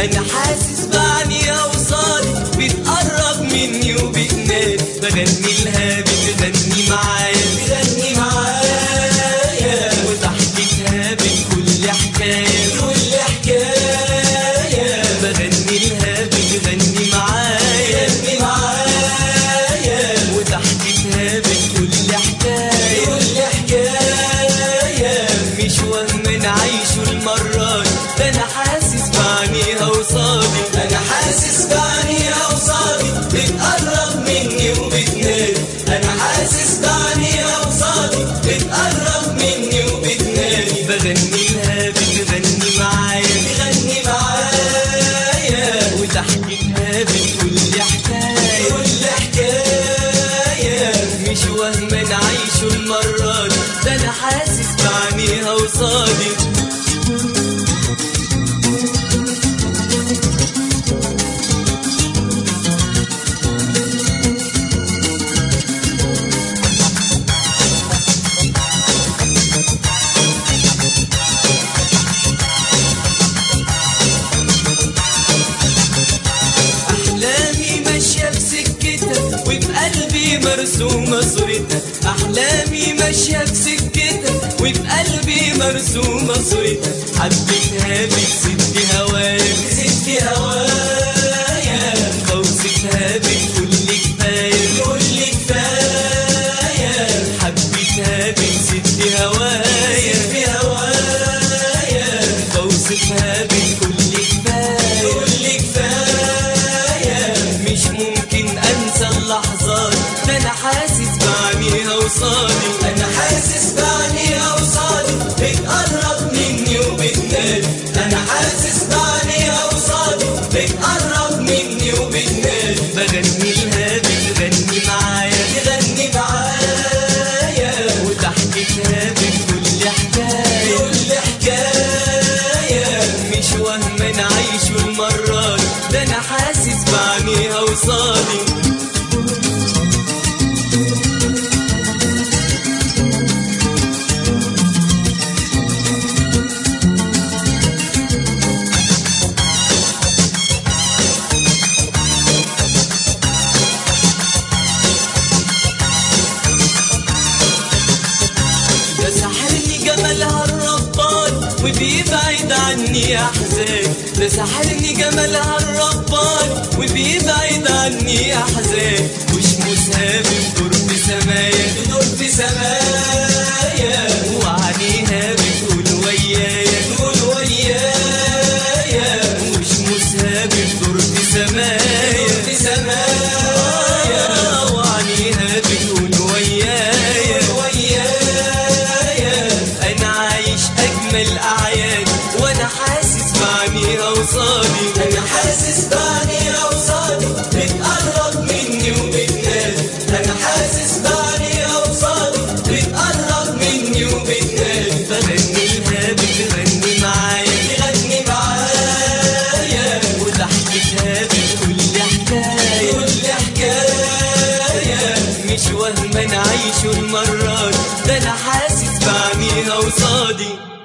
انا حاسس بعينيها وصالي بتقرب مني وبتنادي بغني لها بتغني معايا بتغني معايا وضحكتها بكل حكايه كل حكايه بغني لها بتغني معايا بتغني معايا وضحكتها بكل حكايه كل حكايه مش وهم نعيشه المرة دي ده انا حاسس بعينيها وصادي انا حاسس بعينيها وصادي بتقرب مني وبتنادي انا حاسس بعينيها وصادي بتقرب مني وبتنادي بغني لها بتغني معايا بتغني معايا وضحكتها بكل حكايه كل حكايه مش وهم نعيشه المرة دي ده انا حاسس بعينيها وصادي أحلامي ماشية بسكتها وفي قلبي مرسومة صورتها أحلامي ماشية بسكتها وفي قلبي مرسومة صورتها حبيتها بست هوايا بست هوايا خوفتها بكل كفاية كل كفاية حبيتها بست هوايا ست هوايا خوفتها بكل كفاية كل كفاية مش ممكن انسى اللحظات ده انا حاسس بعينيها وصادي انا حاسس بعينيها وصادي بتقرب مني وبتنادي انا حاسس بعينيها وصادي بتقرب مني وبتنادي بغني لها بتغني معايا بتغني معايا وضحكتها بكل حكايه كل حكايه مش وهم نعيشه المرة دي ده انا حاسس بعينيها وصادي ده سحرني جمالها الرباني وبيبعد عني احزان ده سحرني جمالها الرباني وبيبعد عني احزان وشموسها بتدور في سمايا بتدور في سمايا وعينيها بتقول ويايا تقول ويايا وشموسها بتدور في سمايا في سمايا وعينيها بتقول ويايا ويايا انا عايش اجمل اعياد وانا حاسس بعينيها وصادي انا حاسس بعينيها وصادي بتقرب مني وبتنادي انا حاسس بعينيها وصادي بتقرب مني وبتنادي بغني لها بتغني معايا بتغني معايا وضحكتها بكل حكايه كل حكايه مش وهم نعيشه المرة دي ده انا حاسس بعينيها وصادي